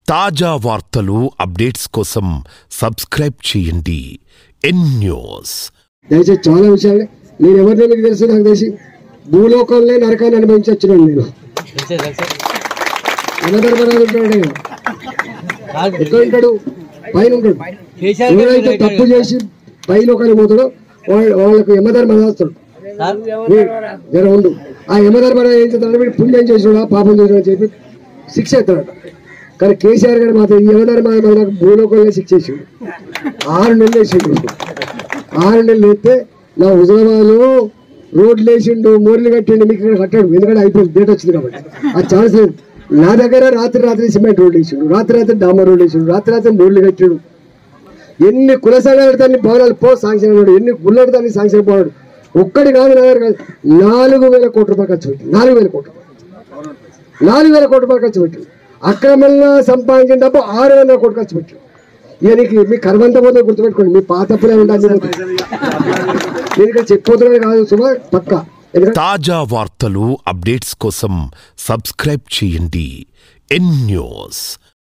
తాజా వార్తలు అప్డేట్స్ కోసం సబ్స్క్రైబ్ చేయండి ఎన్ న్యూస్ దయచేసి చాలా విషయాలు నేను ఎవరినో మీకు తెలుసు నాకు తెలిసి భూలోకంలో నరకాన్ని అనుభవించి వచ్చినాను నేను యమధర్మరాజు ఉంటాడు ఆయన. ఎక్కడ ఉంటాడు పైన ఉంటాడు ఎవరైతే తప్పు చేసి పైలోకానికి పోతాడో వాళ్ళ వాళ్ళకు యమధర్మరాజు వస్తాడు వీడు జర ఉండు ఆ యమధర్మరాజు ఏం చేస్తాడు వీడు పుణ్యం చేసాడా పాపం చేసాడు అని చెప్పి శిక్ష ఎత్తాడు కానీ కేసీఆర్ గారు మాత్రం ఈ యమధర్మరాజు నాకు భూలోకంలో శిక్ష చేసాడు ఆరు నెలలు వేసిండు ఆరు నెలలు వేస్తే నా హుజరాబాద్లో రోడ్లు వేసిండు మోర్లు కట్టిండు మీకు ఇక్కడ కట్టాడు ఎందుకంటే అయిపోయింది డేట్ వచ్చింది కాబట్టి ఆ ఛాన్స్ లేదు నా దగ్గర రాత్రి రాత్రి సిమెంట్ రోడ్లు వేసిండు రాత్రి రాత్రి డామర్ రోడ్లు వేసిండు రాత్రి రాత్రి మోర్లు కట్టాడు ఎన్ని కుల సంఘాలు దాన్ని భవనాలు పో సాంక్షన్ అన్నాడు ఎన్ని గుళ్ళకు దాన్ని సాంక్షన్ పోయాడు ఒక్కటి కాదు నా దగ్గర కాదు నాలుగు వేల కోట్ల రూపాయలు ఖర్చు పెట్టి నాలుగు వేల కోట్ల నాలుగు వేల కోట్ల రూపాయలు ఖర్చు పెట్టి అక్రమంగా సంపాదించిన డబ్బు ఆరు వందల కోట్లు ఖర్చు పెట్టి ఈయనకి మీ కర్మంతా పోతే గుర్తుపెట్టుకోండి మీ పాతప్పులే ఉండాలి నేను ఇక్కడ చెప్పిపోతున్నాను కాదు సుమా పక్క ఎందుకంటే తాజా వార్తలు అప్డేట్స్ కోసం సబ్స్క్రైబ్ చేయండి ఎన్ న్యూస్